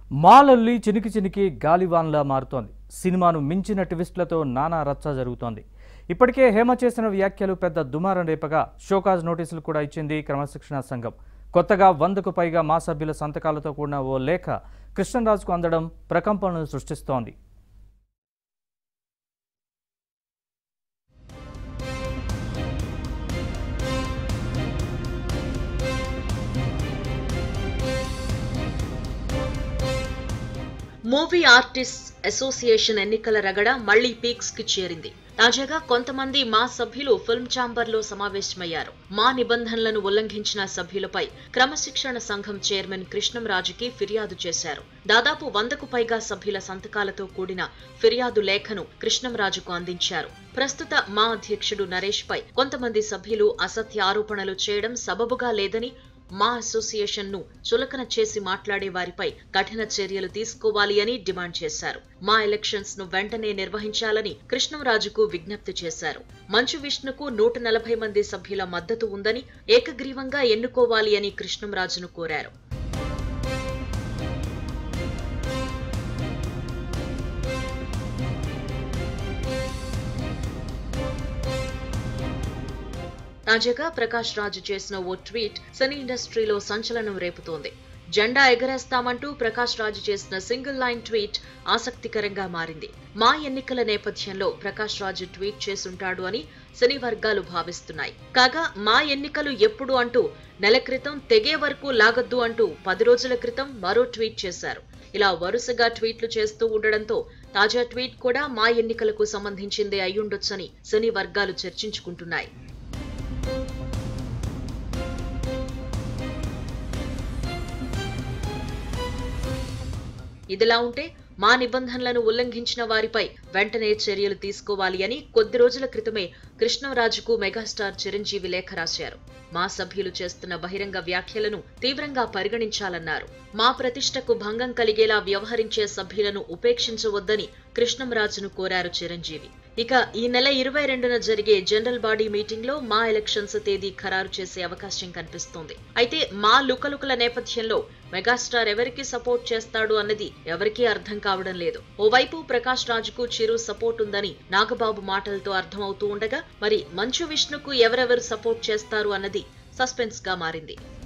మాలల్లి చినికి చినికి గాలివాన్లా మారుతోంది సినిమాను మించిన ట్విస్ట్లతో నానా రచ్చ జరుగుతోంది ఇప్పటికే హేమ చేసిన వ్యాఖ్యలు పెద్ద దుమారం రేపగా షోకాజ్ నోటీసులు కూడా ఇచ్చింది క్రమశిక్షణ సంఘం కొత్తగా వందకు పైగా మా సభ్యుల సంతకాలతో కూడిన ఓ లేఖ కృష్ణరాజుకు అందడం ప్రకంపనలు సృష్టిస్తోంది మూవీ ఆర్టిస్ట్ అసోసియేషన్ ఎన్నికల రగడ మళ్లీ పీక్స్ కి చేరింది తాజాగా కొంతమంది మా సభ్యులు ఫిల్మ్ ఛాంబర్ లో సమావేశమయ్యారు మా నిబంధనలను ఉల్లంఘించిన సభ్యులపై క్రమశిక్షణ సంఘం చైర్మన్ కృష్ణంరాజుకి ఫిర్యాదు చేశారు దాదాపు వందకు పైగా సభ్యుల సంతకాలతో కూడిన ఫిర్యాదు లేఖను కృష్ణంరాజుకు అందించారు ప్రస్తుత మా అధ్యక్షుడు నరేష్ పై కొంతమంది సభ్యులు అసత్య ఆరోపణలు చేయడం సబబుగా లేదని మా అసోసియేషన్ ను చులకన చేసి మాట్లాడే వారిపై కఠిన చర్యలు తీసుకోవాలి అని డిమాండ్ చేశారు మా ఎలక్షన్స్ ను వెంటనే నిర్వహించాలని కృష్ణంరాజుకు విజ్ఞప్తి చేశారు మంచు విష్ణుకు నూట నలభై మంది సభ్యుల మద్దతు ఉందని ఏకగ్రీవంగా ఎన్నుకోవాలి అని కృష్ణంరాజును కోరారు తాజాగా ప్రకాష్ రాజు చేసిన ఓ ట్వీట్ సినీ ఇండస్ట్రీలో సంచలనం రేపుతోంది జెండా ఎగరేస్తామంటూ ప్రకాష్ రాజు చేసిన సింగిల్ లైన్ ట్వీట్ ఆసక్తికరంగా మారింది మా ఎన్నికల నేపథ్యంలో ప్రకాష్ రాజు ట్వీట్ చేసుంటాడు అని సినీ వర్గాలు భావిస్తున్నాయి కాగా మా ఎన్నికలు ఎప్పుడు అంటూ నెల క్రితం తెగే వరకు లాగద్దు అంటూ పది రోజుల క్రితం మరో ట్వీట్ చేశారు ఇలా వరుసగా ట్వీట్లు చేస్తూ ఉండడంతో తాజా ట్వీట్ కూడా మా ఎన్నికలకు సంబంధించిందే అయ్యుండొచ్చని సినీ వర్గాలు చర్చించుకుంటున్నాయి ఇదిలా ఉంటే మా నిబంధనలను ఉల్లంఘించిన వారిపై వెంటనే చర్యలు తీసుకోవాలి అని కొద్ది రోజుల క్రితమే కృష్ణరాజుకు మెగాస్టార్ చిరంజీవి లేఖ రాశారు మా సభ్యులు చేస్తున్న బహిరంగ వ్యాఖ్యలను తీవ్రంగా పరిగణించాలన్నారు మా ప్రతిష్టకు భంగం కలిగేలా వ్యవహరించే సభ్యులను ఉపేక్షించవద్దని కృష్ణంరాజును కోరారు చిరంజీవి ఇక ఈ నెల ఇరవై రెండున జరిగే జనరల్ బాడీ మీటింగ్ లో మా ఎలక్షన్స్ తేదీ ఖరారు చేసే అవకాశం కనిపిస్తోంది అయితే మా లుకలుకల నేపథ్యంలో మెగాస్టార్ ఎవరికి సపోర్ట్ చేస్తాడు అన్నది ఎవరికీ అర్థం కావడం లేదు ఓవైపు ప్రకాష్ రాజుకు చిరు సపోర్ట్ ఉందని నాగబాబు మాటలతో అర్థమవుతూ ఉండగా మరి మంచు విష్ణుకు ఎవరెవరు సపోర్ట్ చేస్తారు అన్నది సస్పెన్స్ గా మారింది